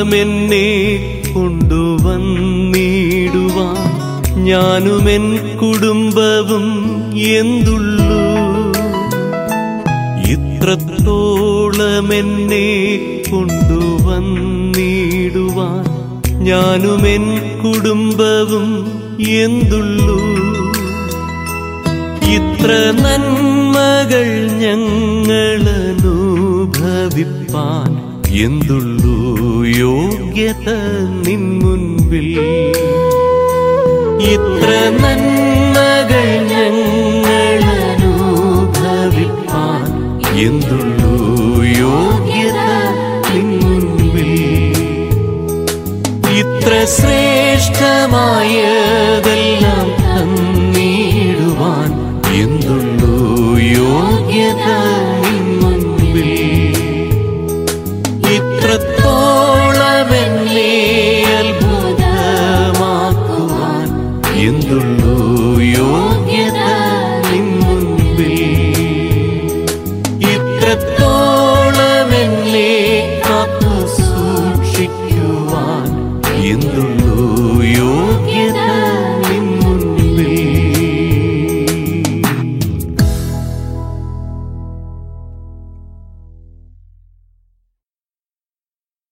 ഇത്രത്തോളമെന്നെ കൊണ്ടുവന്നിടുവാൻ ഞാനുമെൻ കുടുംബവും എന്തുള്ളൂ ഇത്രത്തോളമെന്നെ കൊണ്ടുവന്നിടുവാൻ ഞാനുമെൻ കുടുംബവും എന്തുള്ളൂ ഇത്ര നന്മകൾ ഞങ്ങളനുഭവിപ്പാൻ എന്തുള്ളൂ യോഗ്യത നിൻ മുൻപിൽ ഇത്ര നന്മകൾ ഞങ്ങളനുഭവിപ്പാൻ എന്തുള്ളൂ യോഗ്യത നിൻ മുൻപിൽ ഇത്ര ശ്രേഷ്ഠമായതെല്ലാം തന്നിടുവാൻ എന്തുള്ളൂ യോഗ്യത